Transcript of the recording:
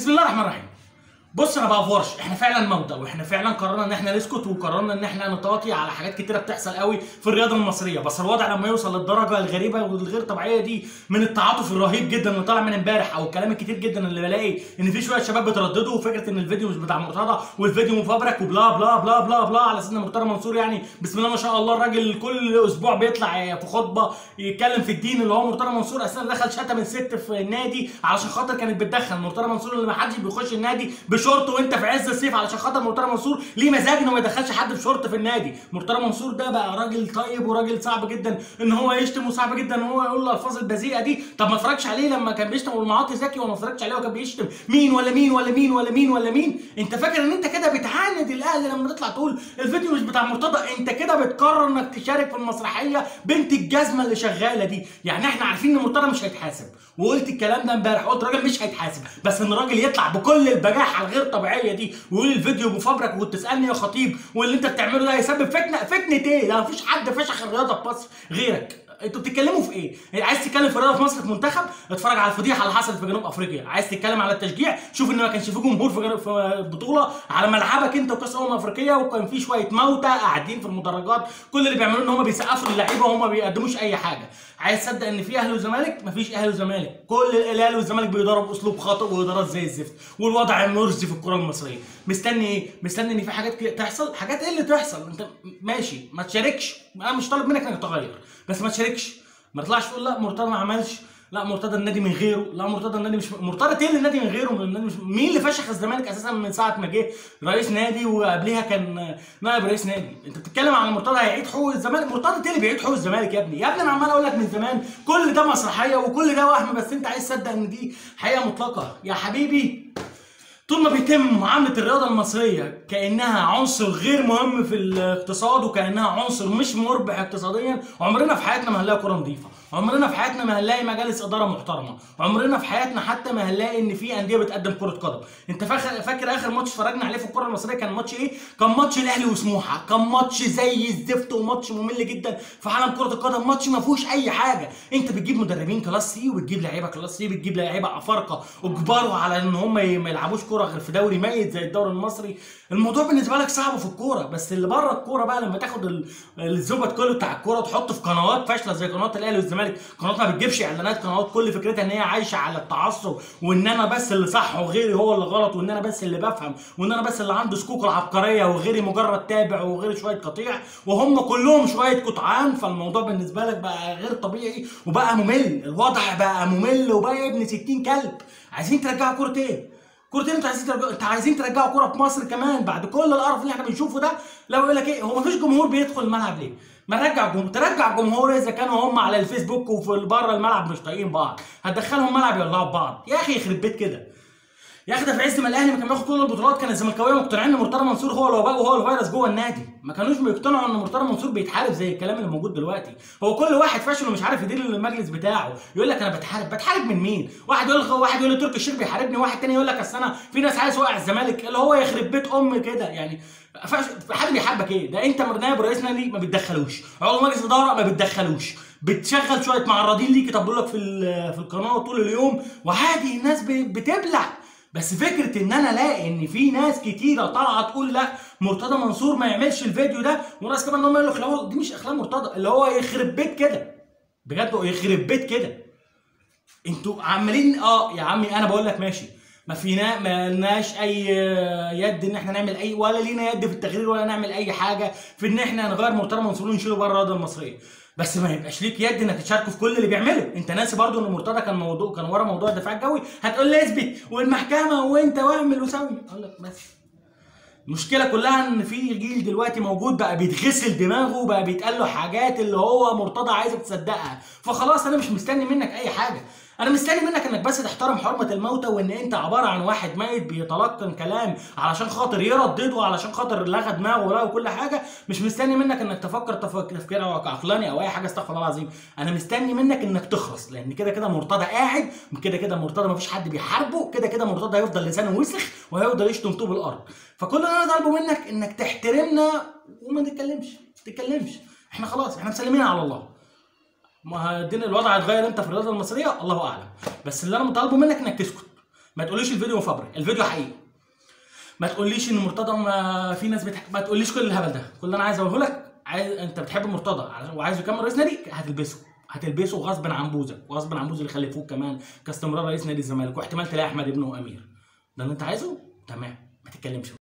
بسم الله الرحمن الرحيم بص انا بافورش احنا فعلا موتى واحنا فعلا قررنا ان احنا نسكت وقررنا ان احنا نطاطي على حاجات كتيره بتحصل قوي في الرياضه المصريه بس الوضع لما يوصل للدرجه الغريبه والغير طبيعيه دي من التعاطف الرهيب جدا اللي طالع من امبارح او الكلام الكتير جدا اللي بلاقي ان في شويه شباب بترددوا وفكره ان الفيديو مش بتاع مرتضى والفيديو مفبرك وبلا بلا بلا بلا بلا على اساس ان مرتضى منصور يعني بسم الله ما شاء الله الراجل كل اسبوع بيطلع في خطبه يتكلم في الدين اللي هو مرتضى منصور اساسا دخل شتم الست في النادي علشان خاطر كانت بتدخن مرتضى منصور اللي ما حدش بيخش النادي بشورت وانت في عز الصيف علشان خاطر مرتضى منصور ليه مزاج انه ما يدخلش حد بشورت في النادي مرتضى منصور ده بقى راجل طيب وراجل صعب جدا ان هو يشتم وصعب جدا ان هو يقول الالفاظ البذيئه دي طب ما اتفرجش عليه لما كان بيشتم والمعاطي زكي وما اتفرجتش عليه وكان بيشتم مين ولا مين ولا مين ولا مين ولا مين انت فاكر ان انت كده بتعاند الاهلي لما تطلع تقول الفيديو مش بتاع مرتضى انت كده بتقرر انك تشارك في المسرحيه بنت الجزمه اللي شغاله دي يعني احنا عارفين ان مرتضى مش هيتحاسب وقلت الكلام ده امبارح قلت راجل مش هيتحاسب بس ان الراجل يطلع بكل البجاحه الغير طبيعيه دي ويقول الفيديو مفبرك وتسالني يا خطيب واللي انت بتعمله ده هيسبب فتنه فتنه ايه؟ ده مفيش حد فشخ الرياضه في مصر غيرك انتوا بتتكلموا في ايه؟ عايز تتكلم في الرياضه في مصر في منتخب اتفرج على الفضيحه اللي حصلت في جنوب افريقيا، عايز تتكلم على التشجيع شوف ان ما كانش في جمهور في جنوب في بطوله على ملعبك انت وكاس امم افريقيا وكان في شويه موتى قاعدين في المدرجات كل اللي بيعملوه ان هم بيسقفوا للعيبه وهم ما بيقدموش اي حاجه، عايز تصدق ان في اهلي وزمالك؟ مفيش اهلي وزمالك، كل الاهلي والزمالك بيضربوا باسلوب خاطئ وادارات زي الزفت، والوضع مرزي في الكره المصريه، مستني ايه؟ مستني ان في حاجات كده تحصل، حاجات ايه اللي تحصل؟ انت ماشي ما تشاركش، انا مش طالب منك انك تغير، بس ما تشاركش ما تطلعش تقول لا مرتضى ما عملش لا مرتضى النادي من غيره لا مرتضى النادي مش مرتضى ايه النادي من غيره من النادي مش مين اللي فشخ الزمالك اساسا من ساعه ما جه رئيس نادي وقبليها كان نائب رئيس نادي انت بتتكلم عن مرتضى هيعيد حقوق الزمالك مرتضى ايه اللي بيعيد حقوق الزمالك يا ابني يا ابني انا عمال اقول لك من زمان كل ده مسرحيه وكل ده وهم بس انت عايز تصدق ان دي حقيقه مطلقه يا حبيبي طول ما بيتم معاملة الرياضة المصرية كأنها عنصر غير مهم في الاقتصاد وكأنها عنصر مش مربح اقتصاديا عمرنا في حياتنا ما هنلاقي كرة نظيفة عمرنا في حياتنا ما هنلاقي مجالس إدارة محترمة عمرنا في حياتنا حتى ما هنلاقي إن في أندية بتقدم كرة قدم أنت فاكر فاكر آخر ماتش اتفرجنا عليه في الكرة المصرية كان ماتش إيه؟ كان ماتش الأهلي وسموحة كان ماتش زي الزفت وماتش ممل جدا في عالم كرة القدم ماتش ما فيهوش أي حاجة أنت بتجيب مدربين كلاس سي وبتجيب لعيبة كلاس سي بتجيب لعيبة أفارقة اجبروا على إن هم ما يلعبوش كرة غير في دوري ميت زي الدوري المصري الموضوع بالنسبه لك صعب في الكوره بس اللي بره الكوره بقى لما تاخد ال- الزبد كله بتاع الكوره وتحطه في قنوات فاشله زي قنوات الاهلي والزمالك قنوات ما بتجيبش اعلانات قنوات كل فكرتها ان هي عايشه على التعصب وان انا بس اللي صح وغيري هو اللي غلط وان انا بس اللي بفهم وان انا بس اللي عنده سكوك العبقريه وغيري مجرد تابع وغيري شويه قطيع وهم كلهم شويه قطعان فالموضوع بالنسبه لك بقى غير طبيعي وبقى ممل الوضع بقى ممل وبقى يا ابن 60 كلب عايزين ترجعوا كوره ايه؟ كورتين انتوا عايزين ترجعوا انتوا عايزين ترجعوا كوره في مصر كمان بعد كل القرف اللي احنا بنشوفه ده لو يقول لك ايه هو مفيش جمهور بيدخل الملعب ليه؟ ما نرجع جمهور ترجع جمهور اذا كانوا هم على الفيسبوك وفي بره الملعب مش طايقين بعض هتدخلهم ملعب يولعوا ببعض يا اخي يخرب بيت كده يا اخي ده في عز ما الاهلي ما كان بياخد كل البطولات كان الزملكاويه مقتنعين ان مرتضى منصور هو الوباء وهو الفيروس جوه النادي ما كانوش بيقتنعوا ان مرتضى منصور بيتحارب زي الكلام اللي موجود دلوقتي هو كل واحد فاشل ومش عارف يدير المجلس بتاعه يقول لك انا بتحارب بتحارب من مين واحد يقول واحد يقول لي تركي الشيخ بيحاربني واحد تاني يقول لك اصل انا في ناس عايز اوقع الزمالك اللي هو يخرب بيت ام كده يعني فاش- حد بيحاربك ايه ده انت نائب رئيس نادي ما بتدخلوش عضو مجلس اداره ما بتدخلوش بتشغل شويه معرضين ليك يطبلوا لك في ال- في القناه طول اليوم وعادي الناس ب- بتبلع بس فكره ان انا الاقي ان في ناس كتيره طالعه تقول لا مرتضى منصور ما يعملش الفيديو ده وناس كمان ان هم يقولوا اخلاق دي مش اخلاق مرتضى اللي هو يخرب بيت كده بجد هو يخرب بيت كده انتوا عمالين اه يا عمي انا بقول لك ماشي ما فينا ما لناش اي يد ان احنا نعمل اي ولا لينا يد في التغيير ولا نعمل اي حاجه في ان احنا نغير مرتضى منصور ونشيله بره الرياضه المصريه بس ما يبقاش ليك يد انك تشاركه في كل اللي بيعمله انت ناسي برضو ان مرتضى كان موضوع كان ورا موضوع الدفاع الجوي هتقول لي اثبت والمحكمه وانت واعمل وسوي اقول لك بس المشكله كلها ان في جيل دلوقتي موجود بقى بيتغسل دماغه بقى بيتقال له حاجات اللي هو مرتضى عايزك تصدقها فخلاص انا مش مستني منك اي حاجه انا مستني منك انك بس تحترم حرمه الموتى وان انت عباره عن واحد ميت بيتلقن كلام علشان خاطر يردده علشان خاطر لغى دماغه ولغى كل حاجه مش مستني منك انك تفكر تف- تفكير عقلاني او اي حاجه استغفر الله العظيم انا مستني منك انك تخلص لان كده كده مرتضى قاعد كده كده مرتضى مفيش حد بيحاربه كده كده مرتضى هيفضل لسانه وسخ وهيفضل يشتم طوب الارض فكل اللي انا طالبه منك انك تحترمنا وما تتكلمش ما تتكلمش احنا خلاص احنا مسلمين على الله ما الدين الوضع هيتغير امتى في الرياضه المصريه الله اعلم بس اللي انا مطالبه منك انك تسكت ما تقوليش الفيديو مفبرك الفيديو حقيقي ما تقوليش ان مرتضى ما في ناس بتح... ما تقوليش كل الهبل ده كل اللي انا عايز اقوله لك عايز انت بتحب مرتضى وعايز يكمل رئيس نادي هتلبسه هتلبسه غصب عن بوزك وغصب عن بوز اللي خلفوك كمان كاستمرار رئيس نادي الزمالك واحتمال تلاقي احمد ابنه امير ده اللي انت عايزه تمام ما تتكلمش